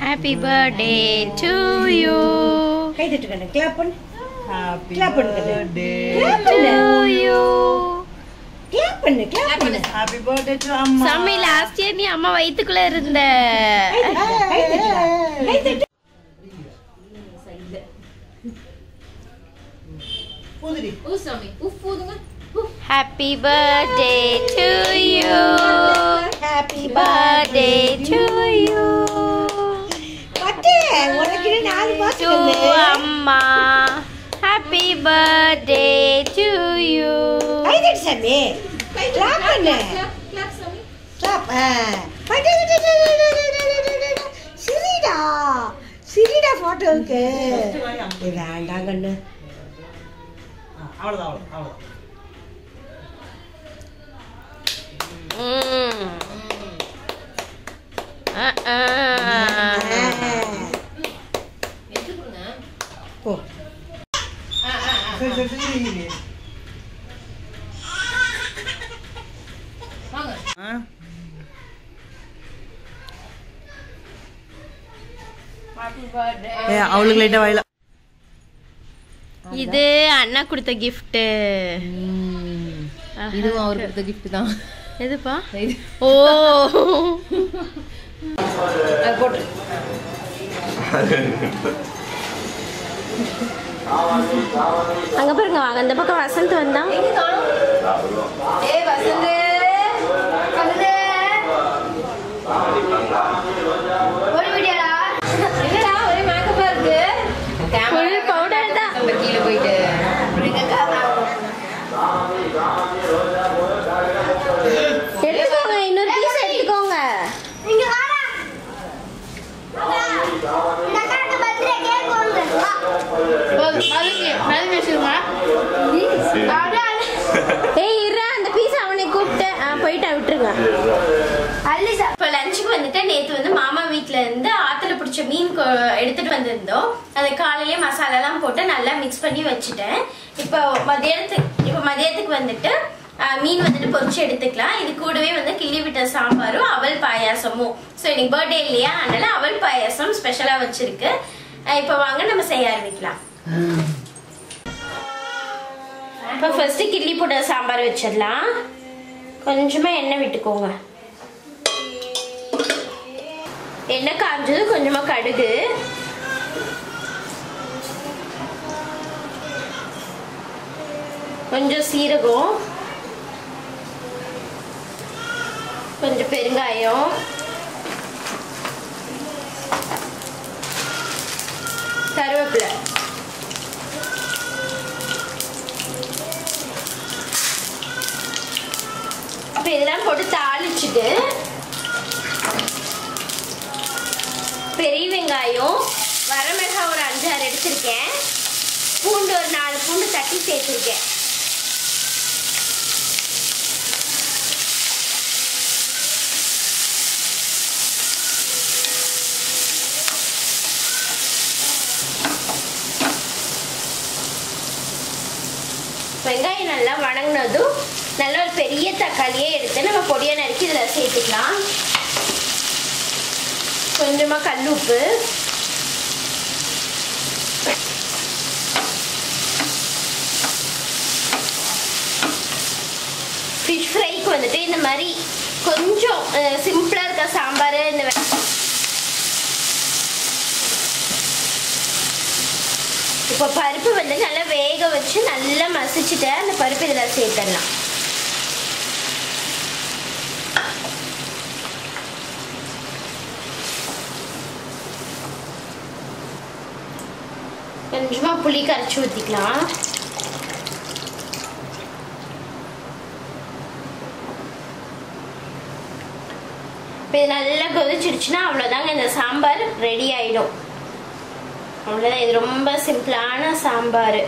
Happy birthday to you கை தட்டுக்கண்ணு clap பண்ணு ஹாப்பி Clap பண்ணுங்க. பர்த்டே Clap டு பண்ணு யூ கிளாப் பண்ணு கிளாப் பண்ணு ஹாப்பி பர்த்டே டு அம்மா சாமி லாஸ்ட் இயர் நீ அம்மா வயித்துக்குள்ள இருந்த கை தட்டுடா. கை தட்டு ஊதுடி happy birthday to you happy birthday to you பட்டு உனக்கு இன்னும் நாலு டு மாசம் அம்மா ஹாப்பி பர்த்டே டு யூ கை தட்டு சாமி கிளாப் பண்ணு கிளாப் ஆ பட்டு, பட்டு, பட்டு, பட்டு, பட்டு, பட்டு, பட்டு. சிரிடா சிரிடா போட்டோவுக்கு வேண்டாம் கண்ணு அவ்வளவுதான் அவ்வளவுதான் அவ்வளவுதான் ம் ஆ ஆ போ சரி சரி சரி இரு. ஆ? ஏ அவளுக்கு லைட்டா வாயில இது அண்ணா கொடுத்த gift இதுவும் அவருக்கு கொடுத்த gift தான் எதுப்பா இது. ஓ அது போட்டு அங்க பாருங்க வாங்க அந்த பக்கம் வசந்த் வந்தான் ஏய் வசந்த் வசந்த் ஓடி விடியாடா என்னடா ஒரே மேக்கப்பா இருக்கு Full powder தான். நம்ம கீழே போயிட்டு எடுத்துக்கோங்க இன்னொரு பீஸ் எடுத்துக்கோங்க இங்க வாடா இந்த அக்காக்கு பர்த்டே கேக் வாங்க ஏய் இரு அந்த பீஸ் அவனை கூப்பிட்டு ஆ, போயிட்டு விட்டுருங்க அள்ளி சா இப்போ லஞ்சுக்கு வந்துட்டு நேற்று வந்து மாமா வீட்டில் இருந்து ஆற்றுல பிடிச்ச மீன் கொ- எடுத்துட்டு வந்திருந்தோம் அதை காலையிலே மசாலாலாம் போட்டு நல்லா மிக்ஸ் பண்ணி வச்சுட்டேன் இப்போ மதியானத்துக்கு இப்போ மதியத்துக்கு வந்துட்டு ஆ, மீன் வந்துட்டு பொரிச்சு எடுத்துக்கலாம் இது கூடவே வந்து கிள்ளி விட்ட சாம்பாரும் அவல் பாயாசமும் ஸோ இன்னைக்கு பர்த்டே இல்லையா அதனால அவல் பாயாசம் ஸ்பெஷலாக வச்சிருக்கு ஆ, இப்போ வாங்க நம்ம செய்ய ஆரம்பிக்கலாம் இப்போ ஃபர்ஸ்ட் கிள்ளி போட்ட சாம்பார் வச்சிடலாம் கொஞ்சமா எண்ணெய் விட்டுக்கோங்க எண்ணெய் காஞ்சது கொஞ்சமா கடுகு கொஞ்சம் சீரகம் கொஞ்சம் பெருங்காயம் கருவேப்பிலை இப்போ இதெல்லாம் போட்டு தாளிச்சுட்டு பெரிய வெங்காயம் வரமிளகாய் ஒரு அஞ்சாறு எடுத்திருக்கேன் பூண்டு ஒரு நாலு பூண்டு தட்டி சேர்த்துருக்கேன் வெங்காயம் நல்லா வணங்கினதும் நல்ல ஒரு பெரிய தக்காளியே எடுத்து நம்ம பொடியை நறுக்கி இதில் சேர்த்துக்கலாம் கொஞ்சமாக கல் உப்பு ஃபிஷ் ஃப்ரைக்கு வந்துட்டு இந்த மாதிரி கொஞ்சம் சிம்பிளாக இருக்க சாம்பார் இந்த வெ- இப்போ பருப்பு வந்து நல்லா வேக வச்சு நல்லா மசிச்சுட்டு அந்த பருப்பு இதில் சேர்த்துடலாம் கொஞ்சமா புளி கரைச்சி ஊற்றிக்கலாம் இப்போ இது நல்லா கொதிச்சிடுச்சுன்னா அவ்வளோதாங்க இந்த சாம்பார் ரெடி ஆயிடும் அவ்வளோதான் இது ரொம்ப சிம்பிளான சாம்பார்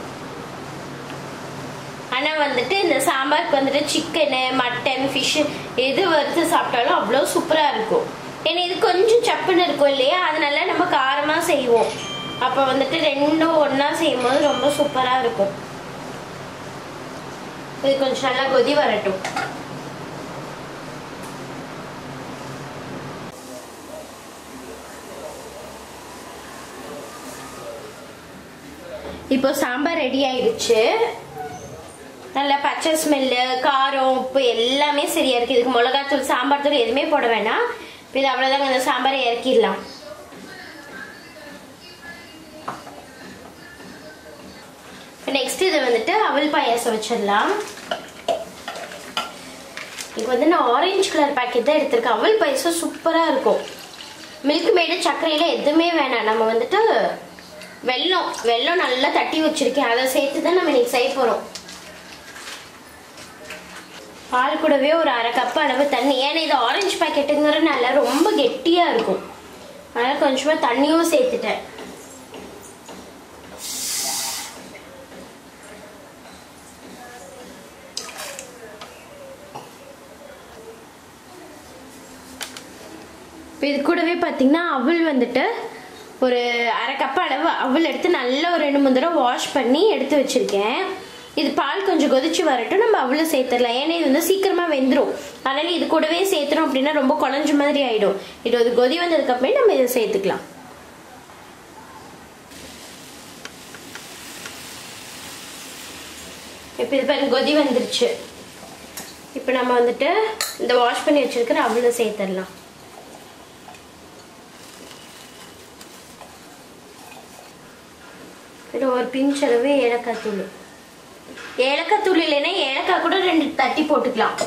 ஆனால் வந்துட்டு இந்த சாம்பாருக்கு வந்துட்டு சிக்கனு மட்டன் ஃபிஷ்ஷு எது வறுத்து சாப்பிட்டாலும் அவ்வளோ சூப்பராக இருக்கும் ஏன்னா இது கொஞ்சம் சப்புன்னு இருக்கும் இல்லையா அதனால நம்ம காரமாக செய்வோம் அப்போ வந்துட்டு ரெண்டும் ஒன்றா செய்யும்போது ரொம்ப சூப்பராக இருக்கும் இது கொஞ்சம் நல்லா கொதி வரட்டும் இப்போ சாம்பார் ரெடி ஆயிடுச்சு நல்லா பச்சை ஸ்மெல்லு காரம் உப்பு எல்லாமே சரியா இருக்கு இதுக்கு மிளகாத்தூள் சாம்பார் தூள் எதுவுமே போட வேணாம் இப்போ இது அவ்வளோதாங்க இந்த சாம்பாரை இறக்கிடலாம் நெக்ஸ்ட் இது வந்துட்டு அவல் பாயாசம் வச்சிடலாம் இப்போ வந்து நான் ஆரஞ்சு கலர் பாக்கெட் தான் எடுத்திருக்கேன் அவல் பாயாசம் சூப்பராக இருக்கும் மில்க் மேடு சர்க்கரையில எதுவுமே வேணாம் நம்ம வந்துட்டு வெல்லம் வெல்லம் நல்லா தட்டி வச்சிருக்கேன் அதை சேர்த்து தான் நம்ம இன்னைக்கு செய்ய போகிறோம் பால் கூடவே ஒரு அரை கப் அளவு தண்ணி ஏன்னா இது ஆரஞ்சு பாக்கெட்டுங்கிறனால ரொம்ப கெட்டியாக இருக்கும் அதனால் கொஞ்சமாக தண்ணியும் சேர்த்துட்டேன் இப்போ இது கூடவே பார்த்தீங்கன்னா அவல் வந்துட்டு ஒரு அரை கப் அளவு அவல் எடுத்து நல்லா ஒரு ரெண்டு மூணு தடவை வாஷ் பண்ணி எடுத்து வச்சிருக்கேன் இது பால் கொஞ்சம் கொதிச்சு வரட்டும் நம்ம அவளை சேர்த்துடலாம் ஏன்னா இது வந்து சீக்கிரமா வெந்துடும் அதனால இது கூடவே சேர்த்துறோம் அப்படின்னா ரொம்ப குழஞ்ச மாதிரி ஆயிடும் இது ஒரு கொதி வந்ததுக்கு அப்புறம் நம்ம இதை சேர்த்துக்கலாம் இப்போ இது பாருங்க கொதி வந்துருச்சு இப்போ நம்ம வந்துட்டு இந்த வாஷ் பண்ணி வச்சிருக்கிற அவளை சேர்த்துடலாம் இது ஒரு பிஞ்ச் அளவு ஏலக்காய் தூள் ஏலக்காய் தூள் இல்லைன்னா ஏலக்காய் கூட ரெண்டு தட்டி போட்டுக்கலாம்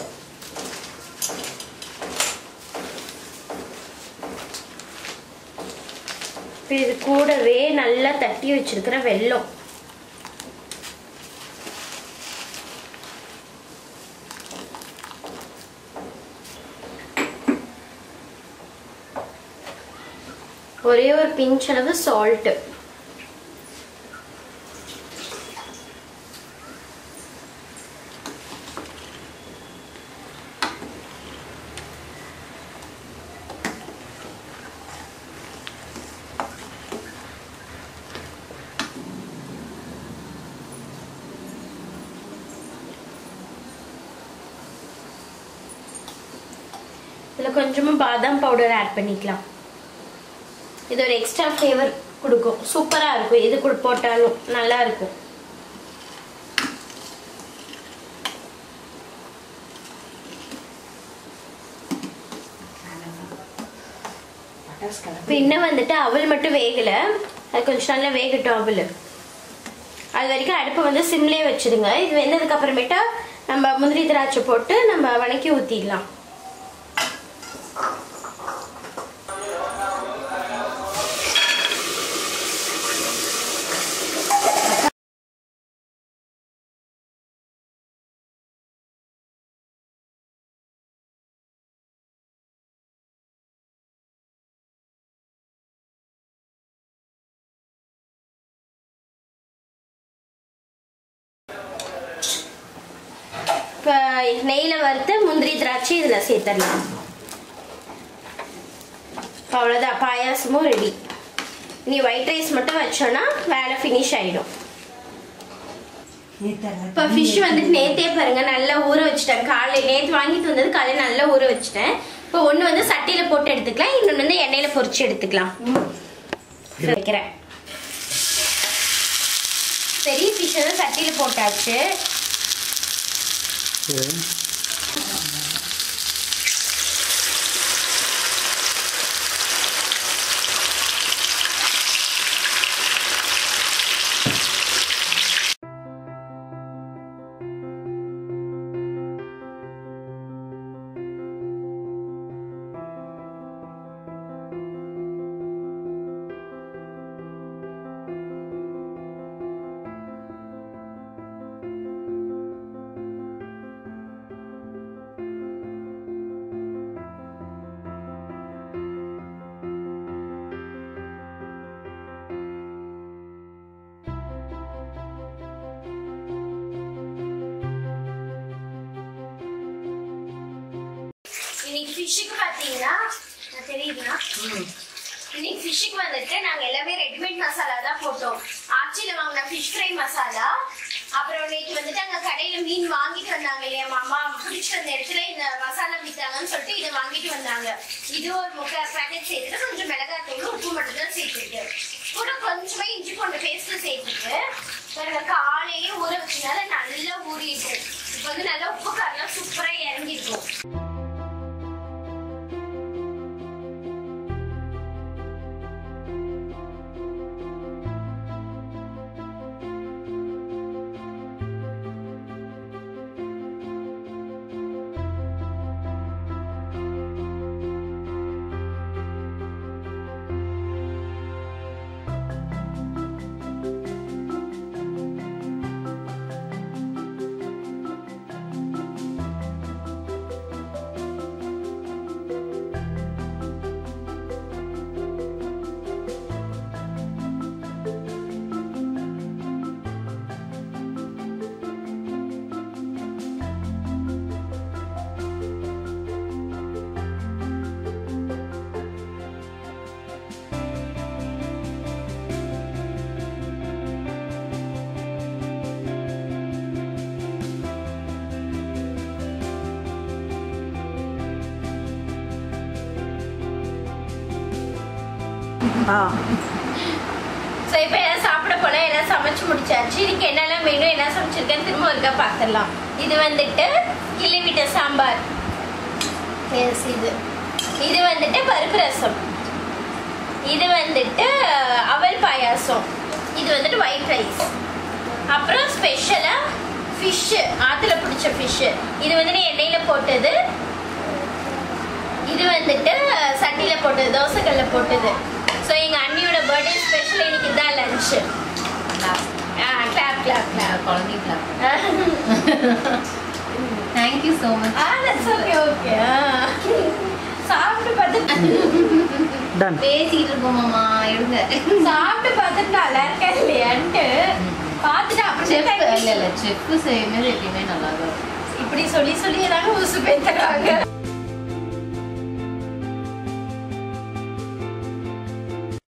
இப்ப இது கூடவே நல்லா தட்டி வச்சிருக்கிற வெல்லம் ஒரே ஒரு பிஞ்ச் அளவு சால்ட்டு இதில் கொஞ்சமாக பாதாம் பவுடர் ஆட் பண்ணிக்கலாம் இது ஒரு எக்ஸ்ட்ரா ஃப்ளேவர் கொடுக்கும் சூப்பராக இருக்கும் இது கூட போட்டாலும் நல்லா இருக்கும் பட்டாசு கலர் இப்போ இன்னும் வந்துட்டு அவல் மட்டும் வேகலை அது கொஞ்சம் நல்லா வேகட்டும் அவல் அது வரைக்கும் அடுப்பை வந்து சிம்லேயே வச்சிடுங்க இது வெந்ததுக்கு அப்புறமேட்டா நம்ம முந்திரி திராட்சை போட்டு நம்ம வணக்கி ஊற்றிடலாம் இப்போ நெய்யில் வறுத்து முந்திரி திராட்சை இதில் சேர்த்துடலாம் இப்போ அவ்வளோதான் பாயாசமும் ரெடி நீ ஒயிட் ரைஸ் மட்டும் வச்சோன்னா வேலை ஃபினிஷ் ஆகிடும் இப்போ ஃபிஷ் வந்துட்டு நேத்தே பாருங்க நல்லா ஊற வச்சுட்டேன் காலை நேற்று வாங்கிட்டு வந்தது காலையில் நல்லா ஊற வச்சுட்டேன் இப்போ ஒன்று வந்து சட்டியில் போட்டு எடுத்துக்கலாம் இன்னொன்று வந்து எண்ணெயில் பொரிச்சு எடுத்துக்கலாம் வைக்கிறேன் பெரிய ஃபிஷ் வந்து சட்டியில் போட்டாச்சு இன்னைக்கு ஃபிஷ்ஷுக்கு பார்த்தீங்கன்னா நான் தெரியுதுன்னா இன்னைக்கு ஃபிஷ்ஷுக்கு வந்துட்டு நாங்க எல்லாமே ரெடிமேட் மசாலா தான் போட்டோம் ஆச்சியில வாங்கின ஃபிஷ் ஃப்ரை மசாலா அப்புறம் நேற்று வந்துட்டு அங்க கடையில மீன் வாங்கிட்டு வந்தாங்க இல்லையா மாமா பிடிச்சிட்டு வந்த இடத்துல இந்த மசாலா வித்தாங்கன்னு சொல்லிட்டு இதை வாங்கிட்டு வந்தாங்க இது ஒரு முக்கா பேக்கெட் சேர்த்துட்டு கொஞ்சம் மிளகாத்தூள் உப்பு மட்டும் தான் சேர்த்துட்டு கூட கொஞ்சமா இஞ்சி பூண்டு பேஸ்ட் சேர்த்துட்டு பாருங்க காலையிலே ஊற வச்சனால நல்லா ஊறிடும் இப்போ வந்து நல்லா உப்பு காரெல்லாம் சூப்பரா இறங்கிருக்கும் ஆ ஸோ இப்போ எல்லாம் சாப்பிட போனால் எல்லாம் சமைச்சு முடிச்சாச்சு இதுக்கு என்னெல்லாம் வேணும் என்ன சமைச்சிருக்கேன்னு திரும்ப ஒருக்கா பார்த்துடலாம் இது வந்துட்டு கிள்ளி விட்ட சாம்பார் எஸ் இது இது வந்துட்டு பருப்பு ரசம் இது வந்துட்டு அவல் பாயாசம் இது வந்துட்டு ஒயிட் ரைஸ் அப்புறம் ஸ்பெஷலாக ஃபிஷ்ஷு ஆற்றுல பிடிச்ச ஃபிஷ்ஷு இது வந்துட்டு எண்ணெயில் போட்டது இது வந்துட்டு சட்டியில் போட்டது தோசைக்கல்ல போட்டது ஸோ எங்கள் அண்ணியோட பர்த்டே ஸ்பெஷல் இன்னைக்கு தான் லஞ்சு கிளாப் கிளாப் கிளாப் குழந்தைங்களா thank you so much ah that's okay okay சாப்பிட்டு பார்த்துட்டு டன் பேசிக்கிட்டு இருக்கோமாம்மா எடுங்க சாப்பிட்டு பார்த்துட்டு நல்லா இருக்கா இல்லையான்ட்டு பார்த்துட்டு செஃப் அப்புறம் இல்ல இல்ல செஃப் செய்யும்போது எப்பயுமே நல்லா தான் இருக்கும் இப்படி சொல்லி சொல்லி ஏதாவது உசு பேத்துறாங்க